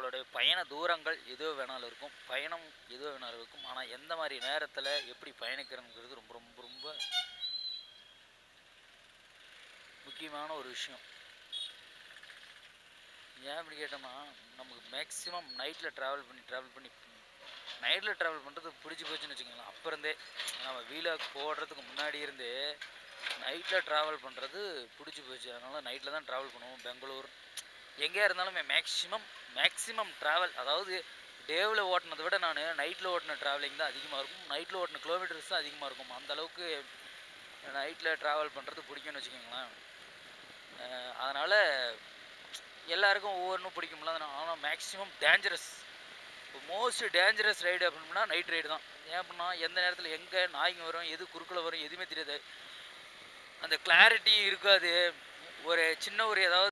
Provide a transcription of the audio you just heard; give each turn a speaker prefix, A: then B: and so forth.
A: நம்மளுடைய பயண தூரங்கள் எதுவோ வேணாலும் இருக்கும் பயணம் எதுவோ வேணாலும் இருக்கும் ஆனால் எந்த மாதிரி நேரத்தில் எப்படி பயணிக்கிறோங்கிறது ரொம்ப ரொம்ப ரொம்ப முக்கியமான ஒரு விஷயம் ஏன் இப்படி கேட்டோம்னா நமக்கு மேக்ஸிமம் நைட்டில் ட்ராவல் பண்ணி ட்ராவல் பண்ணி நைட்டில் ட்ராவல் பண்ணுறது பிடிச்சி போச்சுன்னு வச்சுக்கோங்களேன் அப்போ இருந்தே நம்ம வீலாக் போடுறதுக்கு முன்னாடி இருந்தே நைட்டில் ட்ராவல் பண்ணுறது பிடிச்சி போச்சு அதனால் நைட்டில் தான் ட்ராவல் பண்ணுவோம் பெங்களூர் எங்கேயா இருந்தாலுமே மேக்ஸிமம் மேக்ஸிமம் ட்ராவல் அதாவது டேவில் ஓட்டினதை விட நான் நைட்டில் ஓட்டின ட்ராவலிங் தான் அதிகமாக இருக்கும் நைட்டில் ஓட்டின கிலோமீட்டர்ஸ் தான் அதிகமாக இருக்கும் அந்த அளவுக்கு நைட்டில் ட்ராவல் பண்ணுறது பிடிக்கும்னு வச்சுக்கோங்களேன் அதனால் எல்லாருக்கும் ஒவ்வொன்றும் பிடிக்கும்ல ஆனால் மேக்ஸிமம் டேஞ்சரஸ் இப்போ மோஸ்ட் டேஞ்சரஸ் ரைடு அப்படின்னா நைட் ரைடு தான் ஏன் அப்படின்னா எந்த நேரத்தில் எங்கே நாய்ங்க வரும் எது குறுக்கில் வரும் எதுவுமே தெரியாது அந்த கிளாரிட்டி இருக்காது ஒரு சின்ன ஒரு ஏதாவது